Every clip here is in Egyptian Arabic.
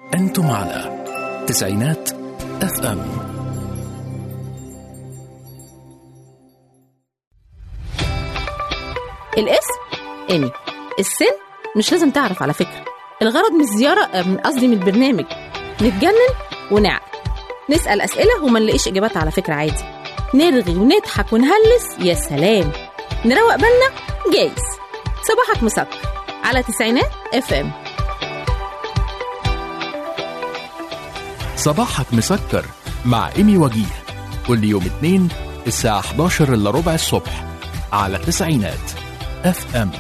أنتم على تسعينات اف ام الاسم إيمي السن مش لازم تعرف على فكرة الغرض من الزيارة آه، من قصدي من البرنامج نتجنن ونعقل نسأل أسئلة وما نلاقيش إجابات على فكرة عادي نرغي ونضحك ونهلس يا سلام نروق بالنا جايز صباحك مسكر على تسعينات اف ام صباحك مسكر مع إيمي وجيه كل يوم اثنين الساعة 11 إلا ربع الصبح على تسعينات اف ام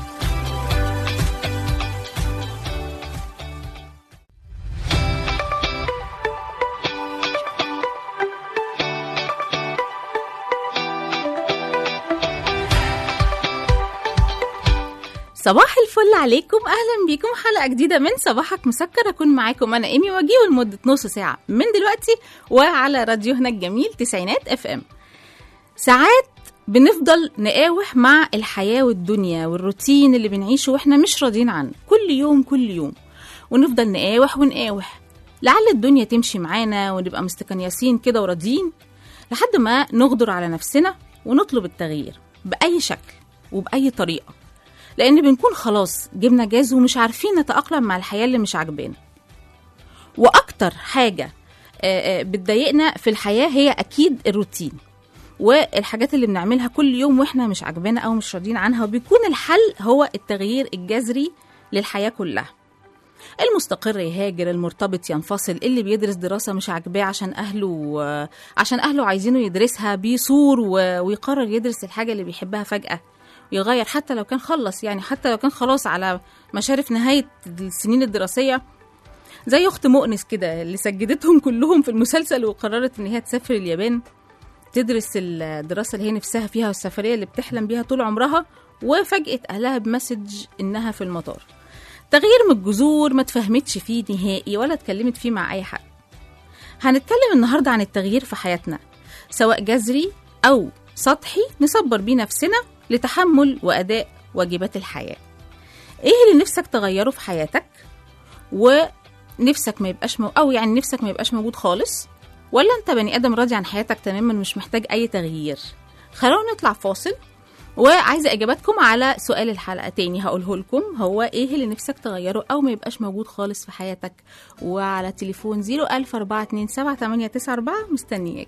صباح الفل عليكم اهلا بيكم حلقه جديده من صباحك مسكر اكون معاكم انا ايمي وجيه ولمده نص ساعه من دلوقتي وعلى راديوهنا الجميل تسعينات اف ام ساعات بنفضل نقاوح مع الحياه والدنيا والروتين اللي بنعيشه واحنا مش راضيين عنه كل يوم كل يوم ونفضل نقاوح ونقاوح لعل الدنيا تمشي معانا ونبقى مستكنيسين كده وراضيين لحد ما نغدر على نفسنا ونطلب التغيير باي شكل وباي طريقه لان بنكون خلاص جبنا جاز ومش عارفين نتاقلم مع الحياه اللي مش عاجبانا واكتر حاجه آه، آه، بتضايقنا في الحياه هي اكيد الروتين والحاجات اللي بنعملها كل يوم واحنا مش عاجبانا او مش راضيين عنها وبيكون الحل هو التغيير الجذري للحياه كلها المستقر يهاجر المرتبط ينفصل اللي بيدرس دراسة مش عاجباه عشان أهله آه، عشان أهله عايزينه يدرسها بيصور و- ويقرر يدرس الحاجة اللي بيحبها فجأة يغير حتى لو كان خلص يعني حتى لو كان خلاص على مشارف نهاية السنين الدراسية زي أخت مؤنس كده اللي سجدتهم كلهم في المسلسل وقررت إن هي تسافر اليابان تدرس الدراسة اللي هي نفسها فيها والسفرية اللي بتحلم بيها طول عمرها وفجأة أهلها بمسج إنها في المطار تغيير من الجذور ما تفهمتش فيه نهائي ولا اتكلمت فيه مع أي حد هنتكلم النهاردة عن التغيير في حياتنا سواء جذري أو سطحي نصبر بيه نفسنا لتحمل وأداء واجبات الحياة إيه اللي نفسك تغيره في حياتك ونفسك ما يبقاش مو... أو يعني نفسك ما يبقاش موجود خالص ولا أنت بني آدم راضي عن حياتك تماما مش محتاج أي تغيير خلونا نطلع فاصل وعايزة إجاباتكم على سؤال الحلقة تاني هقوله لكم هو إيه اللي نفسك تغيره أو ما يبقاش موجود خالص في حياتك وعلى تليفون 004278994 مستنياك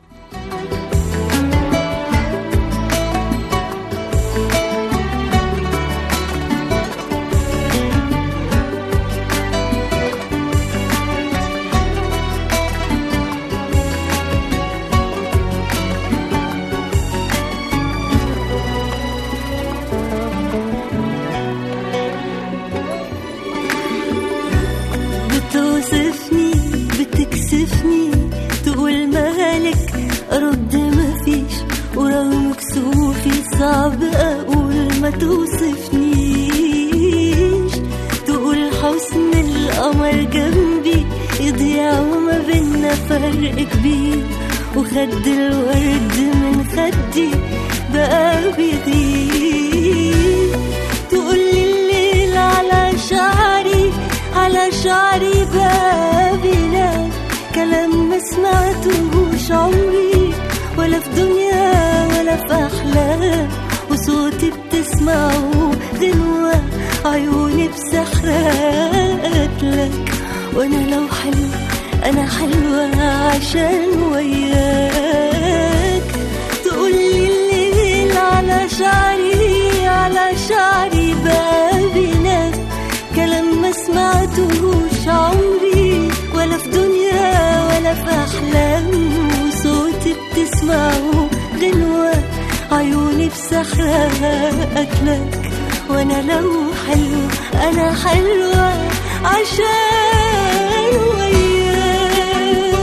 بتوصفني بتكسفني تقول مالك ارد مفيش ورغم كسوفي صعب اقول ما توصفنيش تقول حسن القمر جنبي يضيع وما بينا فرق كبير وخد الورد من خدي بقى بيغيب تقولي الليل على شعري على شعري بابنا كلام ما سمعتهوش عمري ولا في دنيا ولا في أحلام وصوتي بتسمعه غنوة عيوني بسحرات لك وأنا لو حلو أنا حلوة عشان وياك تقولي الليل على شعري على شعري بابنا كلام ما سمعتهوش عمري ولا في دنيا ولا في أحلام وصوتي بتسمعه غنوة عيوني بسحرك لك وأنا لو حلو أنا حلوة عشان وياك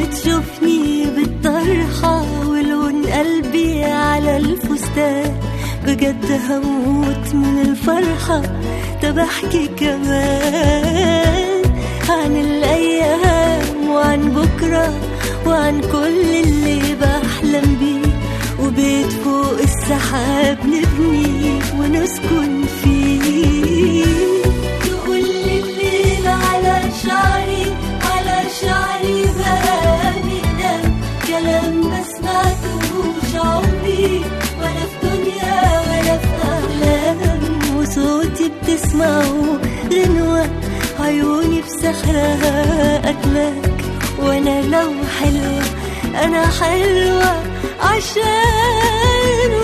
تشوفني بالطرحة ولون قلبي على الفستان بجد هموت من الفرحة طب احكي كمان عن الأيام وعن بكرة وعن كل اللي بحلم بيه وبيت فوق السحاب نبني ونسكن فيه تقول لي الليل على شعري على شعري بقى بينام كلام ما سمعتهوش عمري ولا في دنيا ولا في أحلام وصوتي بتسمعه غنوة عيوني بسحرها قتلك وانا لو حلوة انا حلوة عشان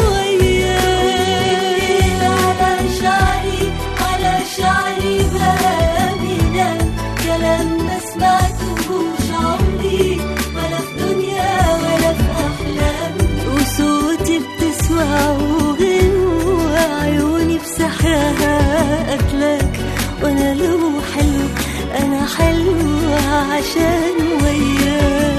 وياك على شعري على شعري بقى بينام كلام ما سمعتهوش عمري ولا في دنيا ولا في احلام وصوتي بتسمعه غنوة عيوني بسحرها قتلك وانا لو حلو انا حلوة عشان وياك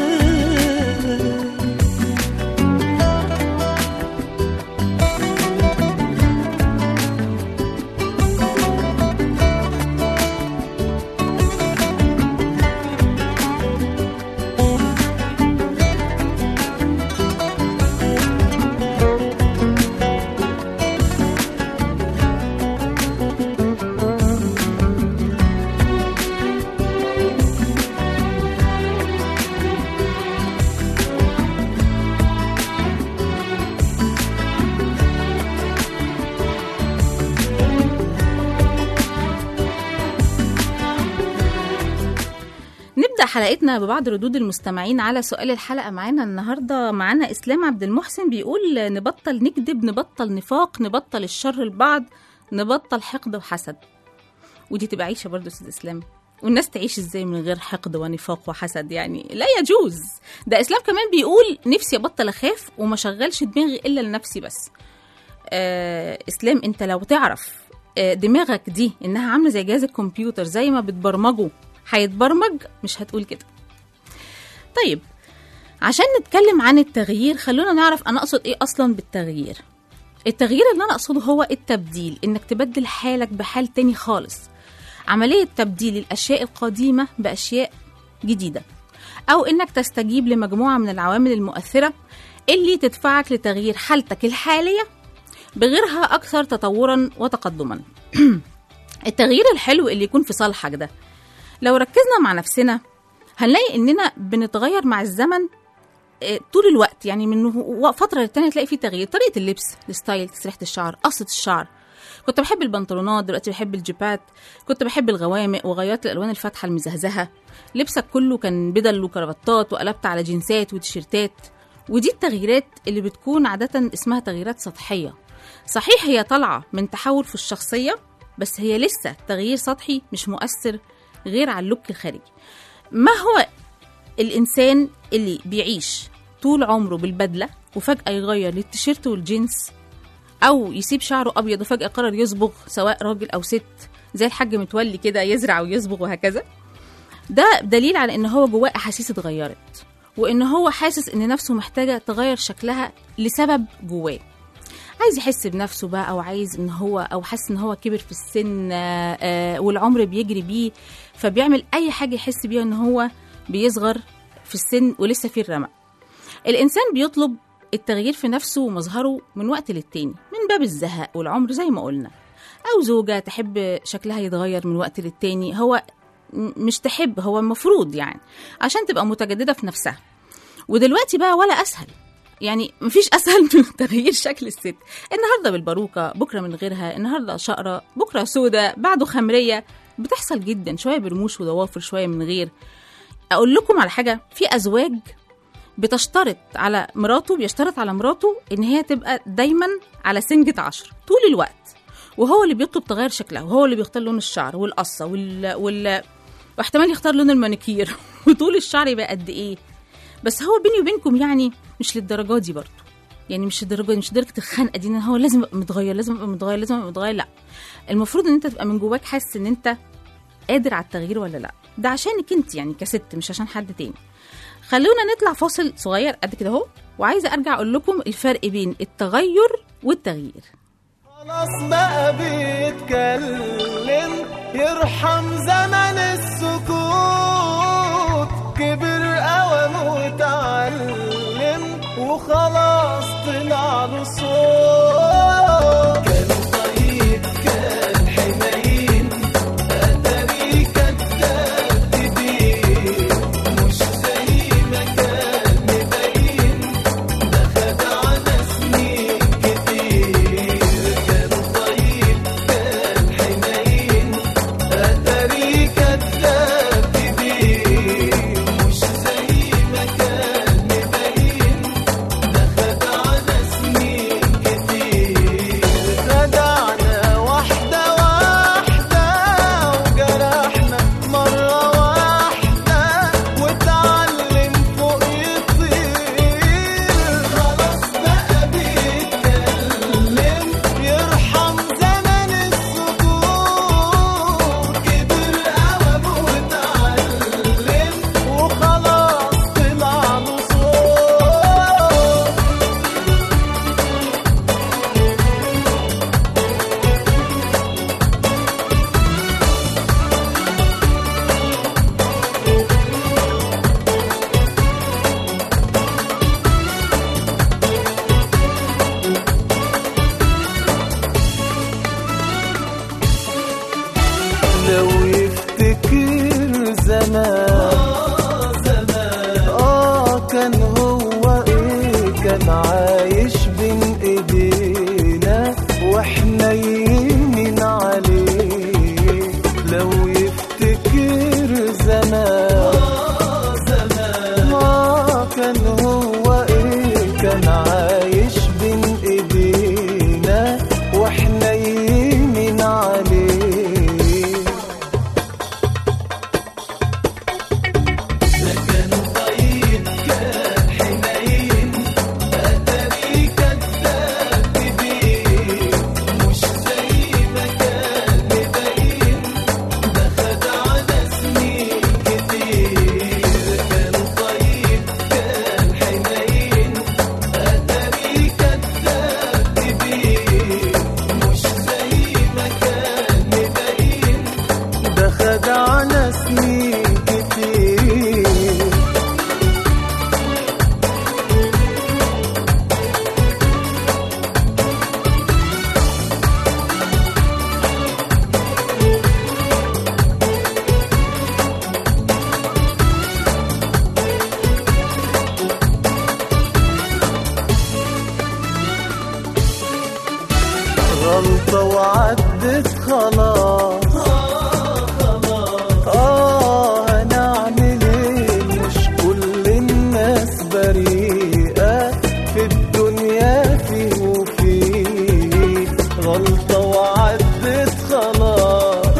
نبدأ حلقتنا ببعض ردود المستمعين على سؤال الحلقة معانا النهاردة معانا إسلام عبد المحسن بيقول نبطل نكذب نبطل نفاق نبطل الشر لبعض نبطل حقد وحسد ودي تبقى عيشة برضو أستاذ إسلام والناس تعيش ازاي من غير حقد ونفاق وحسد يعني لا يجوز ده اسلام كمان بيقول نفسي ابطل اخاف وما شغلش دماغي الا لنفسي بس آه اسلام انت لو تعرف آه دماغك دي انها عامله زي جهاز الكمبيوتر زي ما بتبرمجه هيتبرمج مش هتقول كده طيب عشان نتكلم عن التغيير خلونا نعرف انا اقصد ايه اصلا بالتغيير التغيير اللي انا اقصده هو التبديل انك تبدل حالك بحال تاني خالص عملية تبديل الأشياء القديمة بأشياء جديدة أو إنك تستجيب لمجموعة من العوامل المؤثرة اللي تدفعك لتغيير حالتك الحالية بغيرها أكثر تطورا وتقدما التغيير الحلو اللي يكون في صالحك ده لو ركزنا مع نفسنا هنلاقي إننا بنتغير مع الزمن آه، طول الوقت يعني من و- فترة للتانية تلاقي فيه تغيير طريقة اللبس الستايل تسريحة الشعر قصة الشعر كنت بحب البنطلونات دلوقتي بحب الجيبات كنت بحب الغوامق وغيرت الالوان الفاتحه المزهزهه لبسك كله كان بدل وكرافتات وقلبت على جينزات وتيشيرتات ودي التغييرات اللي بتكون عاده اسمها تغييرات سطحيه صحيح هي طالعه من تحول في الشخصيه بس هي لسه تغيير سطحي مش مؤثر غير على اللوك الخارجي ما هو الانسان اللي بيعيش طول عمره بالبدله وفجاه يغير للتيشيرت والجينز او يسيب شعره ابيض وفجاه قرر يصبغ سواء راجل او ست زي الحاج متولي كده يزرع ويصبغ وهكذا ده دليل على ان هو جواه احاسيس اتغيرت وان هو حاسس ان نفسه محتاجه تغير شكلها لسبب جواه عايز يحس بنفسه بقى او عايز ان هو او حاسس ان هو كبر في السن آه، آه، والعمر بيجري بيه فبيعمل اي حاجه يحس بيها ان هو بيصغر في السن ولسه فيه الرمق الانسان بيطلب التغيير في نفسه ومظهره من وقت للتاني من باب الزهق والعمر زي ما قلنا او زوجه تحب شكلها يتغير من وقت للتاني هو م- مش تحب هو المفروض يعني عشان تبقى متجدده في نفسها ودلوقتي بقى ولا اسهل يعني مفيش اسهل من تغيير شكل الست النهارده بالباروكه بكره من غيرها النهارده شقره بكره سودة بعده خمريه بتحصل جدا شويه برموش وضوافر شويه من غير اقول لكم على حاجه في ازواج بتشترط على مراته بيشترط على مراته ان هي تبقى دايما على سنجة عشر طول الوقت وهو اللي بيطلب تغير شكلها وهو اللي بيختار لون الشعر والقصه وال... وال... واحتمال يختار لون المانيكير وطول الشعر يبقى قد ايه بس هو بيني وبينكم يعني مش للدرجه دي برضه يعني مش الدرجه دي مش درجه الخنقه دي ان هو لازم يبقى متغير لازم يبقى متغير لازم يبقى متغير لا المفروض ان انت تبقى من جواك حاسس ان انت قادر على التغيير ولا لا ده عشانك انت يعني كست مش عشان حد تاني خلونا نطلع فاصل صغير قد كده اهو وعايزه ارجع اقول لكم الفرق بين التغير والتغيير خلاص بقى بيتكلم يرحم زمن السكوت كبر قوم وتعلم وخلاص طلع له صوت كان طيب كان حنين أتاري كداب كبير مش زي ما كان مبين ده خدعنا سنين كتير كان طيب كان حنين أتاري كداب كبير مش زي ما كان مبين ده خدعنا سنين كتير خدعنا واحدة واحدة وجرحنا مرة واحدة واتعلم فوق يطير خلاص بقى بيتكلم يرحم زمن السكوت كبر قوم واتعلم وخلاص طلع له صوت لو يفتكر زمان اه كان هو ايه كان عايش بين ايدينا واحنا يمين عليه لو يفتكر زمان اه كان هو ايه كان عايش بين ايدينا واحنا يمين عليه ده خدعنا سنين كتير غلطة وعدت خلاص آه هنعمل إيه مش كل الناس بريئة في الدنيا فيه وفيه غلطة وعدت خلاص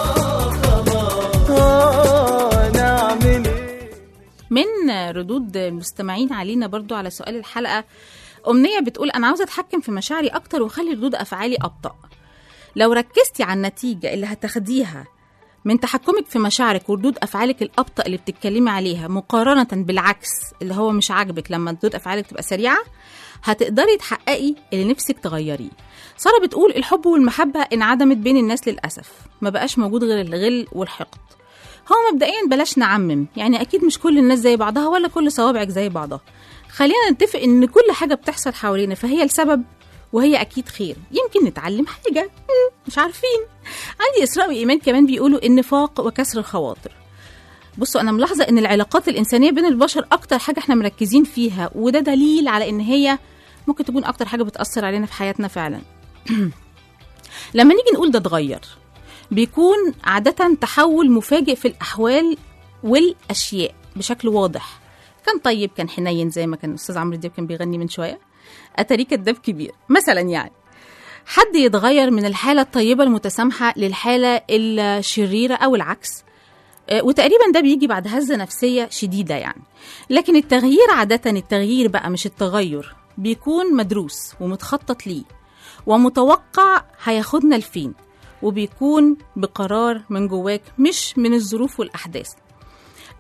آه هنعمل إيه من ردود المستمعين علينا برضو على سؤال الحلقة أمنية بتقول أنا عاوزة أتحكم في مشاعري أكتر وأخلي ردود أفعالي أبطأ لو ركزتي على النتيجة اللي هتاخديها من تحكمك في مشاعرك وردود أفعالك الأبطأ اللي بتتكلمي عليها مقارنة بالعكس اللي هو مش عاجبك لما ردود أفعالك تبقى سريعة هتقدري تحققي اللي نفسك تغيريه سارة بتقول الحب والمحبة انعدمت بين الناس للأسف ما بقاش موجود غير الغل والحقد هو مبدئيا بلاش نعمم يعني اكيد مش كل الناس زي بعضها ولا كل صوابعك زي بعضها خلينا نتفق ان كل حاجه بتحصل حوالينا فهي السبب وهي اكيد خير يمكن نتعلم حاجه مم، مش عارفين عندي اسراء وايمان كمان بيقولوا النفاق وكسر الخواطر بصوا انا ملاحظه ان العلاقات الانسانيه بين البشر اكتر حاجه احنا مركزين فيها وده دليل على ان هي ممكن تكون اكتر حاجه بتاثر علينا في حياتنا فعلا لما نيجي نقول ده اتغير بيكون عادة تحول مفاجئ في الأحوال والأشياء بشكل واضح كان طيب كان حنين زي ما كان الأستاذ عمرو دياب كان بيغني من شوية أتاريه كداب كبير مثلا يعني حد يتغير من الحالة الطيبة المتسامحة للحالة الشريرة أو العكس آه، وتقريبا ده بيجي بعد هزة نفسية شديدة يعني لكن التغيير عادة التغيير بقى مش التغير بيكون مدروس ومتخطط ليه ومتوقع هياخدنا لفين وبيكون بقرار من جواك مش من الظروف والأحداث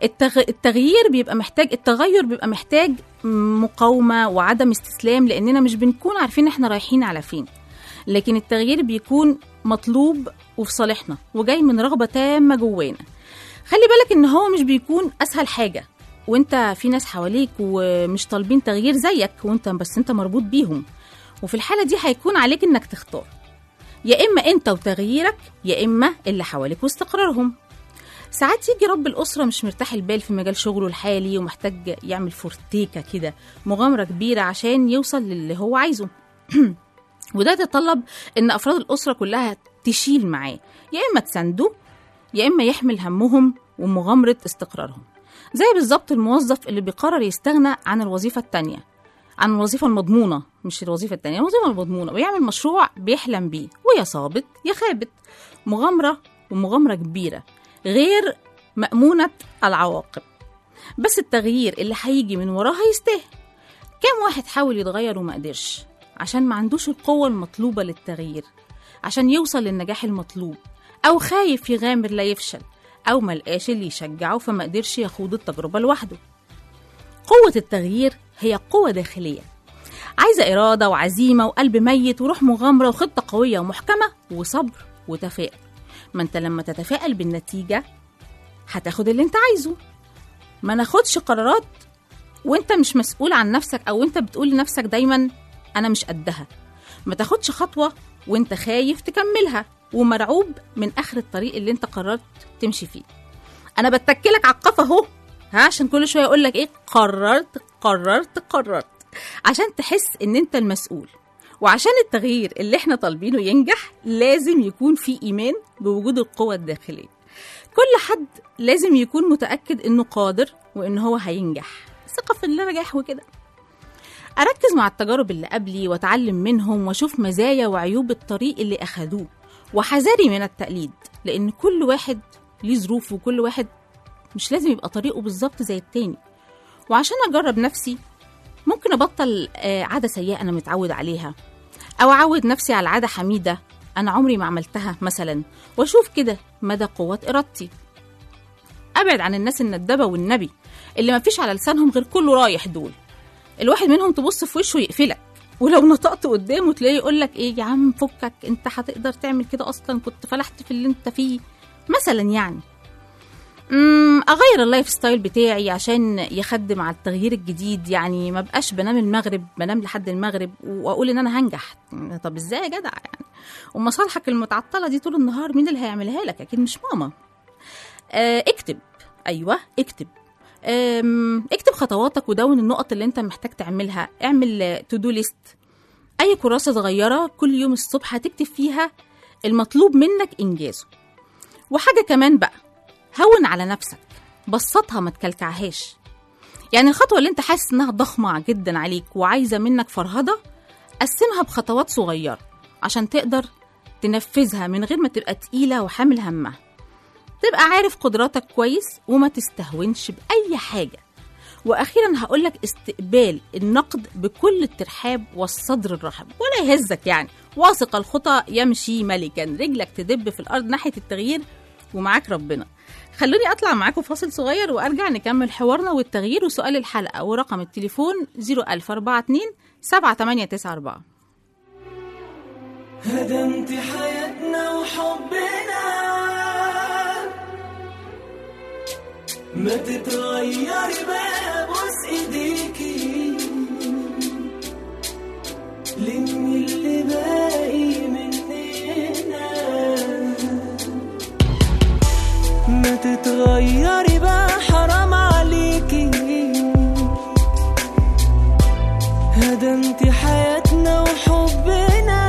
التغ... التغيير بيبقى محتاج التغير بيبقى محتاج مقاومة وعدم استسلام لأننا مش بنكون عارفين احنا رايحين على فين لكن التغيير بيكون مطلوب وفي صالحنا وجاي من رغبة تامة جوانا خلي بالك ان هو مش بيكون اسهل حاجة وانت في ناس حواليك ومش طالبين تغيير زيك وانت بس انت مربوط بيهم وفي الحالة دي هيكون عليك انك تختار يا اما انت وتغييرك يا اما اللي حواليك واستقرارهم ساعات يجي رب الأسرة مش مرتاح البال في مجال شغله الحالي ومحتاج يعمل فورتيكا كده مغامرة كبيرة عشان يوصل للي هو عايزه وده يتطلب إن أفراد الأسرة كلها تشيل معاه يا إما تسانده يا إما يحمل همهم ومغامرة استقرارهم زي بالظبط الموظف اللي بيقرر يستغنى عن الوظيفة التانية عن الوظيفة المضمونة مش الوظيفة التانية الوظيفة المضمونة ويعمل مشروع بيحلم بيه ويا صابت يا خابت مغامرة ومغامرة كبيرة غير مأمونة العواقب بس التغيير اللي هيجي من وراها يستاهل كام واحد حاول يتغير وما قدرش عشان ما عندوش القوة المطلوبة للتغيير عشان يوصل للنجاح المطلوب أو خايف يغامر لا يفشل أو ملقاش اللي يشجعه فما قدرش يخوض التجربة لوحده قوة التغيير هي قوة داخلية عايزة إرادة وعزيمة وقلب ميت وروح مغامرة وخطة قوية ومحكمة وصبر وتفاؤل ما انت لما تتفائل بالنتيجة هتاخد اللي انت عايزه ما ناخدش قرارات وانت مش مسؤول عن نفسك او انت بتقول لنفسك دايما انا مش قدها ما تاخدش خطوة وانت خايف تكملها ومرعوب من اخر الطريق اللي انت قررت تمشي فيه انا بتكلك على القفا اهو ها عشان كل شويه اقول لك ايه قررت قررت قررت عشان تحس ان انت المسؤول وعشان التغيير اللي احنا طالبينه ينجح لازم يكون في ايمان بوجود القوة الداخلية كل حد لازم يكون متأكد انه قادر وان هو هينجح ثقة في النجاح وكده أركز مع التجارب اللي قبلي وأتعلم منهم وأشوف مزايا وعيوب الطريق اللي أخدوه وحذري من التقليد لأن كل واحد ليه ظروفه وكل واحد مش لازم يبقى طريقه بالظبط زي التاني وعشان أجرب نفسي ممكن أبطل آه، عادة سيئة أنا متعود عليها أو أعود نفسي على عادة حميدة أنا عمري ما عملتها مثلا وأشوف كده مدى قوة إرادتي أبعد عن الناس الندبة والنبي اللي ما فيش على لسانهم غير كله رايح دول الواحد منهم تبص في وشه يقفلك ولو نطقت قدامه تلاقيه يقول لك ايه يا عم فكك انت هتقدر تعمل كده اصلا كنت فلحت في اللي انت فيه مثلا يعني امم اغير اللايف ستايل بتاعي عشان يخدم على التغيير الجديد يعني ما بقاش بنام المغرب بنام لحد المغرب واقول ان انا هنجح طب ازاي يا جدع يعني ومصالحك المتعطله دي طول النهار مين اللي هيعملها لك اكيد مش ماما آه اكتب ايوه اكتب أم، اكتب خطواتك ودون النقط اللي انت محتاج تعملها اعمل تو دو ليست اي كراسه صغيره كل يوم الصبح هتكتب فيها المطلوب منك انجازه وحاجه كمان بقى هون على نفسك بسطها ما تكلكعهاش يعني الخطوه اللي انت حاسس انها ضخمه جدا عليك وعايزه منك فرهضه قسمها بخطوات صغيره عشان تقدر تنفذها من غير ما تبقى تقيله وحامل همها تبقى عارف قدراتك كويس وما تستهونش بأي حاجة وأخيرا هقولك استقبال النقد بكل الترحاب والصدر الرحب ولا يهزك يعني واثق الخطى يمشي ملكا رجلك تدب في الأرض ناحية التغيير ومعاك ربنا خلوني أطلع معاكم فاصل صغير وأرجع نكمل حوارنا والتغيير وسؤال الحلقة ورقم التليفون 01042 7894 هدمت حياتنا وحبنا ما تتغيري بقى بوس ايديكي لمي اللي باقي مننا ما تتغيري بقى حرام عليكي هدمتي حياتنا وحبنا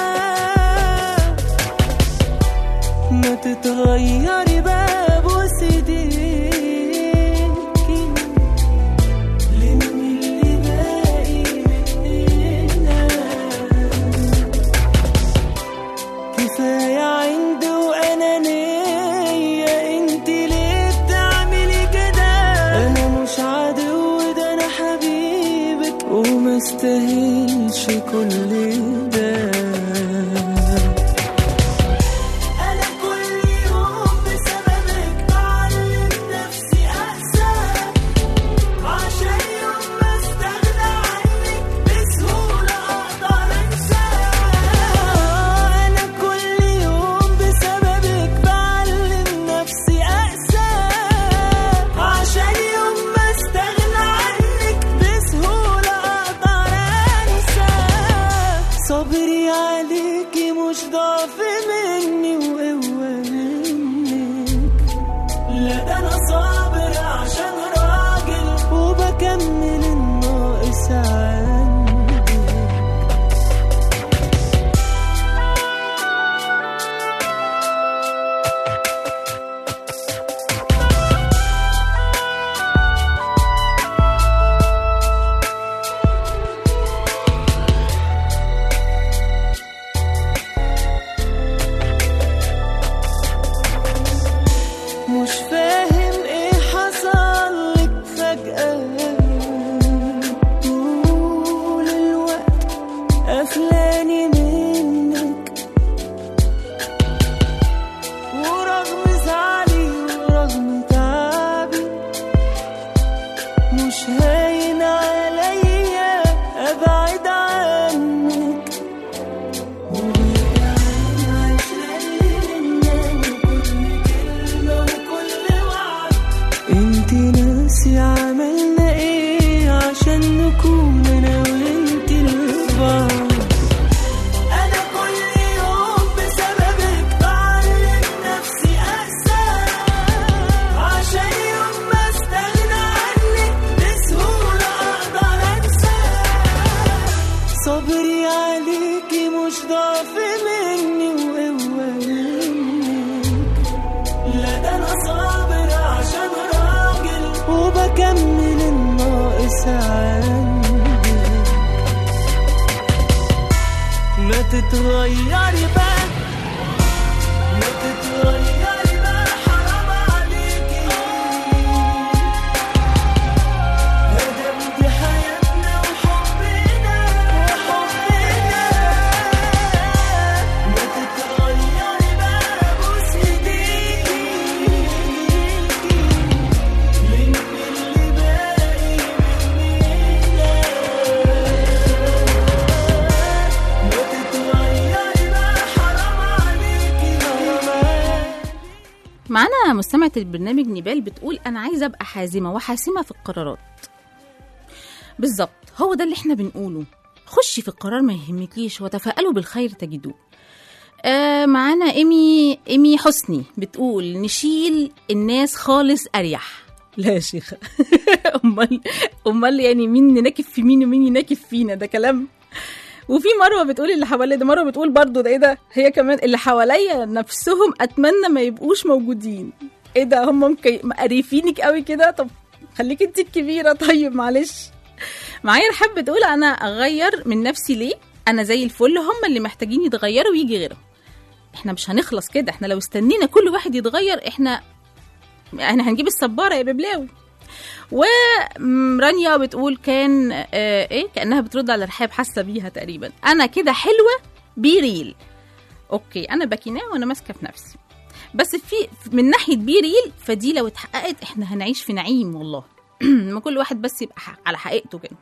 ما تتغيري بقى بوس ايديكي لمي اللي باقي مننا كفاية عند وأنانية انت ليه بتعملي كده أنا مش عدو ده أنا حبيبك وما استاهلش كل ده أنا كل يوم بسببك بعلم نفسي لا ده انا صابر عشان راجل وبكمل الناقص عندي مش فاهم ايه حصل لك فجأة طول الوقت قفلاني منك ورغم زعلي ورغم تعبي مش هاين عليا ابعد عنك انت ناسي عملنا ايه عشان نكون انا وانت لبعض انا كل يوم بسببك بعلم نفسي اقسى عشان يوم ما استغنى عنك بسهولة اقدر انسى صبري عليكي مش ضعف مني وقوة منك لا ده انا صابر عشان راجل وبكمل الناقص عندي ما تتغيري بقى ما تتغيري بقى حرام عليكي هدمتي حياتنا وحبنا وحبنا ما تتغيري بقى بوس ايديكي لان اللي باقي مننا ما تتغيري بقى حرام عليكي حرام عليكي معانا مستمعة البرنامج نيبال بتقول أنا عايزة أبقى حازمة وحاسمة في القرارات بالظبط هو ده اللي احنا بنقوله خشي في القرار ما يهمكيش وتفائلوا بالخير تجدوه آه معانا إيمي إيمي حسني بتقول نشيل الناس خالص أريح لا يا شيخة أمال أمال يعني مين نناكف في مين ومين يناكف فينا ده كلام وفي مروه بتقول اللي حواليا ده مروه بتقول برضو ده ايه ده هي كمان اللي حواليا نفسهم اتمنى ما يبقوش موجودين ايه ده هم ممكن مقرفينك قوي كده طب خليك انت الكبيره طيب معلش معايا رحاب بتقول انا اغير من نفسي ليه انا زي الفل هم اللي محتاجين يتغيروا ويجي غيرهم احنا مش هنخلص كده احنا لو استنينا كل واحد يتغير احنا احنا هنجيب الصباره يا ببلاوي ورانيا بتقول كان آه ايه كانها بترد على رحاب حاسه بيها تقريبا انا كده حلوه بيريل اوكي انا باكيناه وانا ماسكه في نفسي بس في من ناحيه بيريل فدي لو اتحققت احنا هنعيش في نعيم والله ما كل واحد بس يبقى ح- على حقيقته كده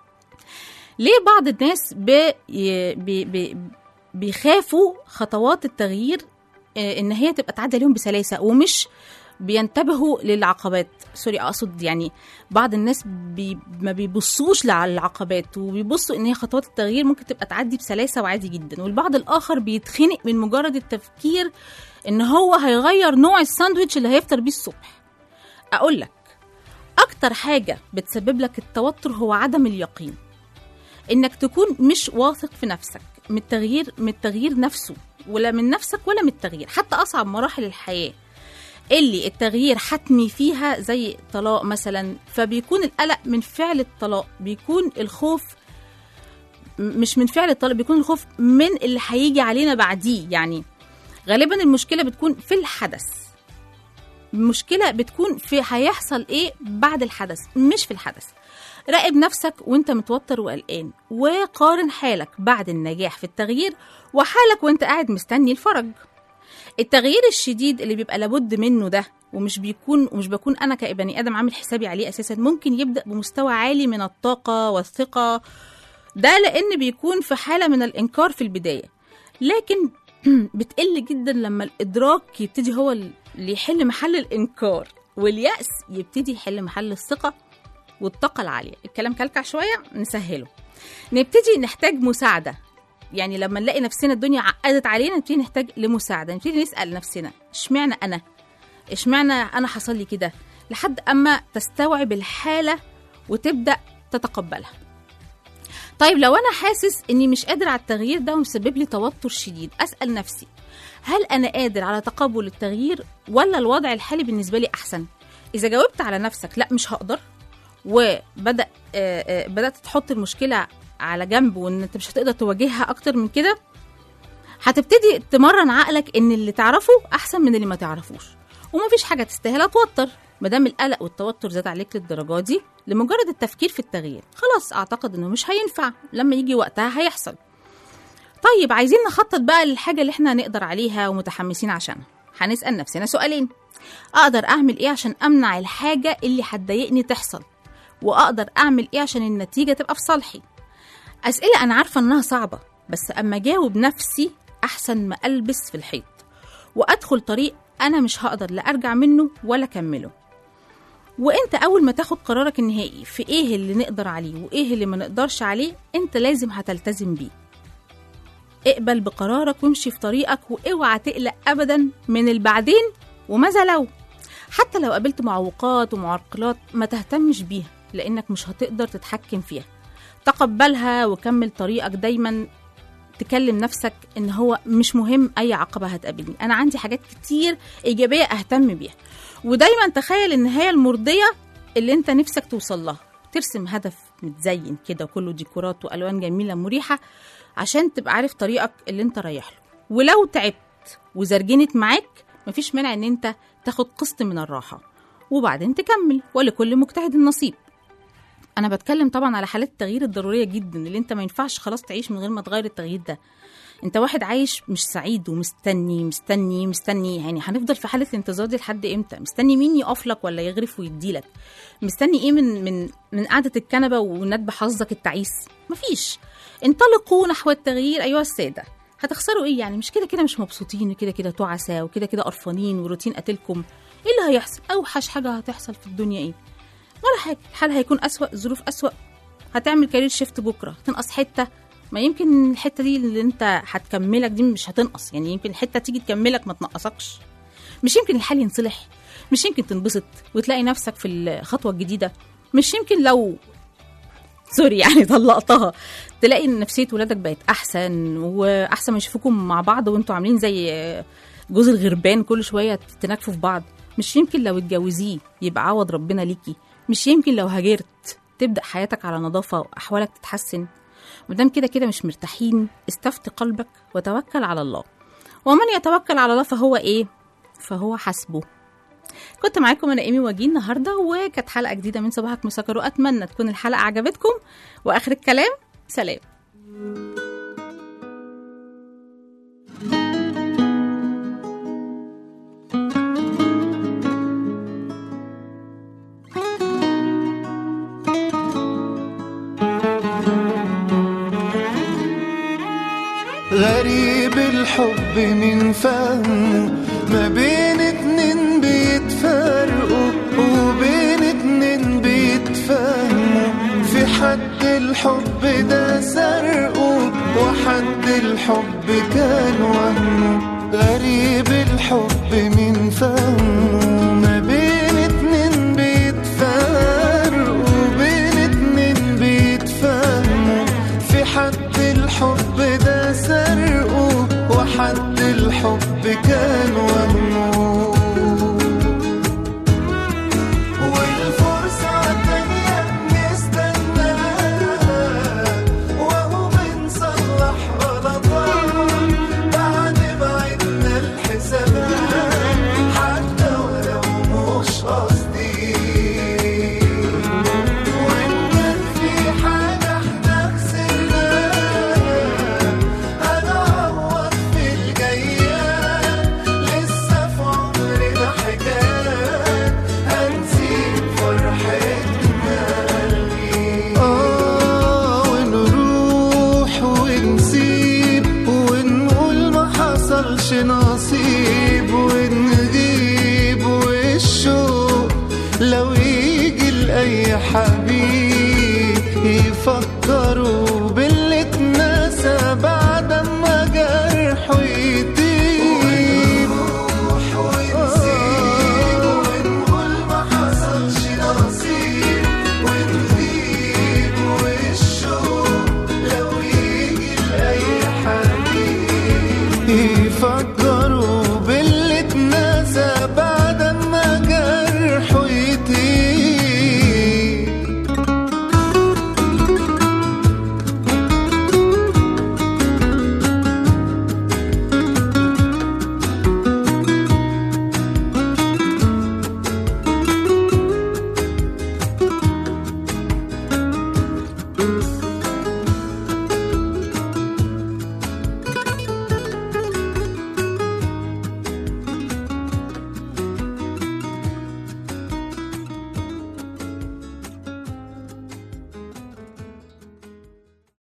ليه بعض الناس بي بي بي بيخافوا خطوات التغيير آه، ان هي تبقى تعدي عليهم بسلاسه ومش بينتبهوا للعقبات سوري اقصد يعني بعض الناس بي ما بيبصوش على العقبات وبيبصوا ان هي خطوات التغيير ممكن تبقى تعدي بسلاسه وعادي جدا والبعض الاخر بيتخنق من مجرد التفكير ان هو هيغير نوع الساندوتش اللي هيفطر بيه الصبح اقول لك اكتر حاجه بتسبب لك التوتر هو عدم اليقين انك تكون مش واثق في نفسك من التغيير من التغيير نفسه ولا من نفسك ولا من التغيير حتى اصعب مراحل الحياه اللي التغيير حتمي فيها زي طلاق مثلا فبيكون القلق من فعل الطلاق بيكون الخوف م- مش من فعل الطلاق بيكون الخوف من اللي هيجي علينا بعديه يعني غالبا المشكله بتكون في الحدث المشكله بتكون في هيحصل ايه بعد الحدث مش في الحدث راقب نفسك وانت متوتر وقلقان وقارن حالك بعد النجاح في التغيير وحالك وانت قاعد مستني الفرج التغيير الشديد اللي بيبقى لابد منه ده ومش بيكون ومش بكون انا كبني ادم عامل حسابي عليه اساسا ممكن يبدا بمستوى عالي من الطاقه والثقه ده لان بيكون في حاله من الانكار في البدايه لكن بتقل جدا لما الادراك يبتدي هو اللي يحل محل الانكار واليأس يبتدي يحل محل الثقه والطاقه العاليه الكلام كلكع شويه نسهله نبتدي نحتاج مساعده يعني لما نلاقي نفسنا الدنيا عقدت علينا نبتدي نحتاج لمساعده نبتدي نسال نفسنا اشمعنى انا اشمعنى انا حصل لي كده لحد اما تستوعب الحاله وتبدا تتقبلها طيب لو انا حاسس اني مش قادر على التغيير ده ومسبب لي توتر شديد اسال نفسي هل انا قادر على تقبل التغيير ولا الوضع الحالي بالنسبه لي احسن اذا جاوبت على نفسك لا مش هقدر وبدا آه، آه، بدات تحط المشكله على جنب وان انت مش هتقدر تواجهها اكتر من كده هتبتدي تمرن عقلك ان اللي تعرفه احسن من اللي ما تعرفوش ومفيش حاجه تستاهل اتوتر ما دام القلق والتوتر زاد عليك للدرجه دي لمجرد التفكير في التغيير خلاص اعتقد انه مش هينفع لما يجي وقتها هيحصل طيب عايزين نخطط بقى للحاجه اللي احنا نقدر عليها ومتحمسين عشانها هنسال نفسنا سؤالين اقدر اعمل ايه عشان امنع الحاجه اللي هتضايقني تحصل واقدر اعمل ايه عشان النتيجه تبقى في صالحي اسئله انا عارفه انها صعبه بس اما اجاوب نفسي احسن ما البس في الحيط وادخل طريق انا مش هقدر لا ارجع منه ولا اكمله وانت اول ما تاخد قرارك النهائي في ايه اللي نقدر عليه وايه اللي ما نقدرش عليه انت لازم هتلتزم بيه اقبل بقرارك وامشي في طريقك واوعى تقلق ابدا من البعدين وماذا لو حتى لو قابلت معوقات ومعرقلات ما تهتمش بيها لانك مش هتقدر تتحكم فيها تقبلها وكمل طريقك دايما تكلم نفسك ان هو مش مهم اي عقبه هتقابلني انا عندي حاجات كتير ايجابيه اهتم بيها ودايما تخيل النهايه المرضيه اللي انت نفسك توصل لها ترسم هدف متزين كده وكله ديكورات والوان جميله مريحه عشان تبقى عارف طريقك اللي انت رايح له ولو تعبت وزرجنت معاك مفيش مانع ان انت تاخد قسط من الراحه وبعدين تكمل ولكل مجتهد نصيب انا بتكلم طبعا على حالات التغيير الضروريه جدا اللي انت ما ينفعش خلاص تعيش من غير ما تغير التغيير ده انت واحد عايش مش سعيد ومستني مستني مستني يعني هنفضل في حاله الانتظار دي لحد امتى مستني مين يقف لك ولا يغرف ويديلك مستني ايه من من من قعده الكنبه وندب حظك التعيس مفيش انطلقوا نحو التغيير ايها الساده هتخسروا ايه يعني مش كده كده مش مبسوطين وكده كده تعسى وكده كده قرفانين وروتين قاتلكم ايه اللي هيحصل اوحش حاجه هتحصل في الدنيا ايه ولا حاجه الحال هيكون اسوا الظروف اسوا هتعمل كارير شيفت بكره تنقص حته ما يمكن الحته دي اللي انت هتكملك دي مش هتنقص يعني يمكن الحته تيجي تكملك ما تنقصكش مش يمكن الحال ينصلح مش يمكن تنبسط وتلاقي نفسك في الخطوه الجديده مش يمكن لو سوري يعني طلقتها تلاقي ان نفسيه ولادك بقت احسن واحسن ما يشوفوكم مع بعض وانتوا عاملين زي جوز الغربان كل شويه تنكفوا في بعض مش يمكن لو اتجوزيه يبقى عوض ربنا ليكي مش يمكن لو هاجرت تبدا حياتك على نظافه واحوالك تتحسن مادام كده كده مش مرتاحين استفت قلبك وتوكل على الله ومن يتوكل على الله فهو ايه فهو حسبه كنت معاكم انا ايمي وجيه النهارده وكانت حلقه جديده من صباحك مسكر واتمنى تكون الحلقه عجبتكم واخر الكلام سلام غريب الحب من فهمه ما بين اتنين بيتفرقوا وبين اتنين بيتفهموا في حد الحب ده سرقه وحد الحب كان وهمه غريب الحب من فهمه ما بين اتنين بيتفرقوا وبين اتنين بيتفهموا في حد الحب ده سرقه وحد الحب كان وهمه والفرصة التانية بنستناها وهو بنصلح غلطات بعد ما عدنا الحسابات حتى ولو مش قصدي وإن كان في حاجة احنا خسرناها هنعوض في الجايات لسه في عمرنا حكايات هنسيب فرحتنا قلبي آه ونروح ونسيب ونقول ما حصلش نصيب ونغيب والشوق لو يجي لأي حد